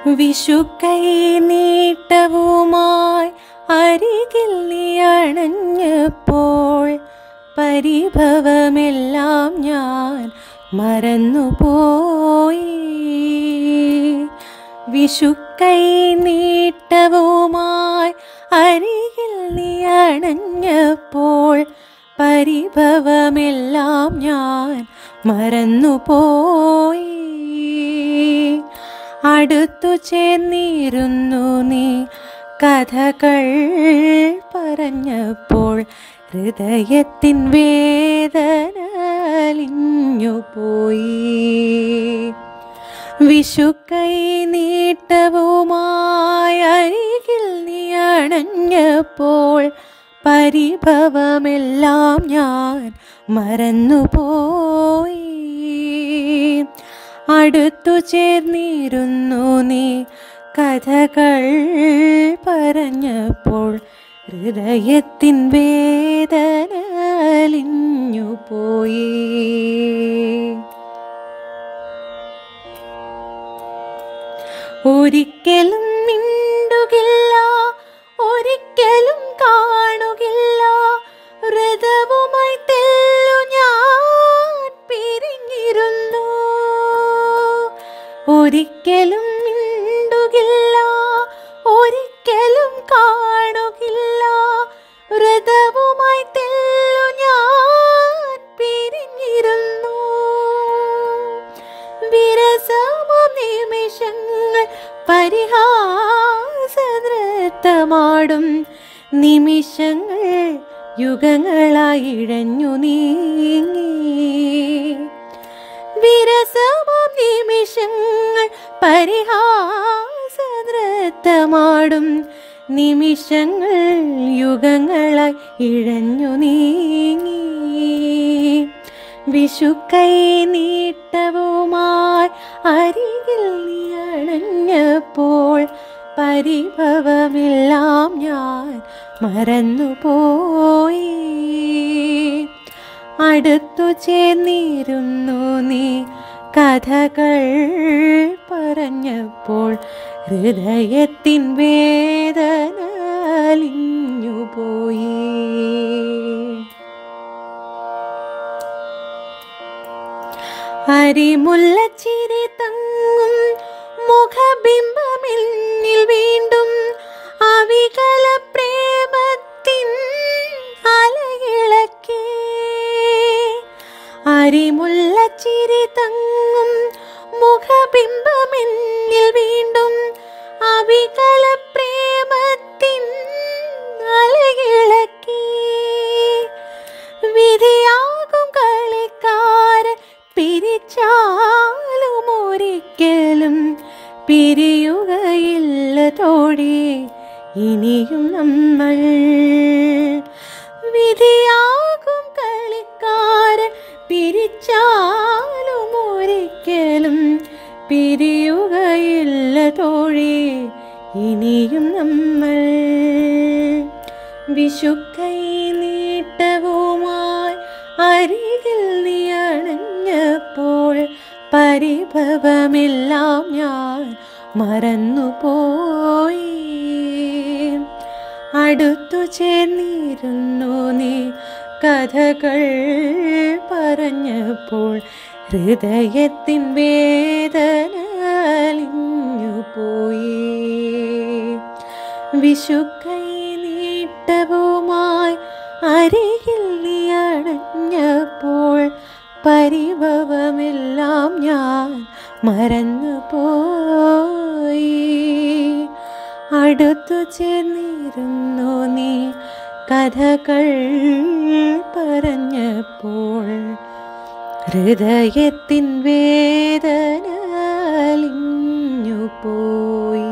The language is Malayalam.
വിഷുക്കൈ നീട്ടവുമായി അരികിൽ നീ അണഞ്ഞപ്പോൾ പരിഭവമെല്ലാം ഞാൻ മറന്നുപോയി വിഷുക്കൈ നീട്ടവുമായി അരികിൽ നീ അണഞ്ഞപ്പോൾ പരിഭവമെല്ലാം ഞാൻ മറന്നുപോയി അടുത്തു ചേർന്നിരുന്നു നീ കഥകൾ പറഞ്ഞപ്പോൾ ഹൃദയത്തിൻ വേദന അലിഞ്ഞുപോയി വിഷുക്കൈ നീട്ടവുമായി അരികിൽ നീ അണഞ്ഞപ്പോൾ പരിഭവമെല്ലാം ഞാൻ മറന്നുപോയി അടുത്തു ചേർന്നിരുന്നു നീ കഥകൾ പറഞ്ഞപ്പോൾ ഹൃദയത്തിൻ വേദന അലിഞ്ഞുപോയി ഒരിക്കലും മിണ്ടുകില്ല ഒരിക്കലും കാണുകില്ല വ്രതവുമായി തെല്ലു ഞാൻ പിരിഞ്ഞിരുന്നു ഒരിക്കലും മിണ്ടുകില്ല ഒരിക്കലും കാണുകില്ല വ്രതവുമായി തെല്ലു ഞാൻ പിരിഞ്ഞിരുന്നു വിരസമാം നിമിഷങ്ങൾ പരിഹാസനൃത്തമാടും നിമിഷങ്ങൾ യുഗങ്ങളായി ഇഴഞ്ഞു നീങ്ങി വിരസമാം നിമിഷങ്ങൾ പരിഹാസനൃത്തമാടും നിമിഷങ്ങൾ യുഗങ്ങളായി ഇഴഞ്ഞു നീങ്ങി വിഷുക്കൈ നീട്ടവുമായി അരികിൽ നീ അണഞ്ഞപ്പോൾ പരിഭവമെല്ലാം ഞാൻ മറന്നുപോയി അടുത്തു ചേർന്നിരുന്നു നീ കഥകൾ പറഞ്ഞപ്പോൾ ഹൃദയത്തിൻ വേദന അലിഞ്ഞുപോയി അരിമുല്ലച്ചിരി തങ്ങും മുഖബിംബമെന്നിൽ വീണ്ടും അവികല പ്രേമത്തിൻ അലയിളക്കി അരിമുല്ലച്ചിരി തങ്ങും മുഖബിംബമെന്നിൽ വീണ്ടും അവികല പ്രേമത്തിൻ അലയിളക്കി വിധിയാകും കളിക്കാരൻ പിരിച്ചാലും ഒരിക്കലും പിരിയുകയില്ല തോഴി ഇനിയും നമ്മൾ വിധിയാകും കളിക്കാരൻ പിരിച്ചാലും ഒരിക്കലും പിരിയുകയില്ല തോഴി ഇനിയും നമ്മൾ വിഷുക്കൈ നീട്ടവുമായി അരികിൽ നീ അണഞ്ഞപ്പോൾ പരിഭവമെല്ലാം ഞാൻ മറന്നുപോയി അടുത്തു ചേർന്നിരുന്നു നീ കഥകൾ പറഞ്ഞപ്പോൾ ഹൃദയത്തിൻ വേദന അലിഞ്ഞുപോയി വിഷുക്കൈ നീട്ടവുമായി അരികിൽ നീ അണഞ്ഞപ്പോൾ പരിഭവമെല്ലാം ഞാൻ മറന്നുപോയി അടുത്തു ചേർന്നിരുന്നു നീ കഥകൾ പറഞ്ഞപ്പോൾ ഹൃദയത്തിൻ വേദന അലിഞ്ഞുപോയി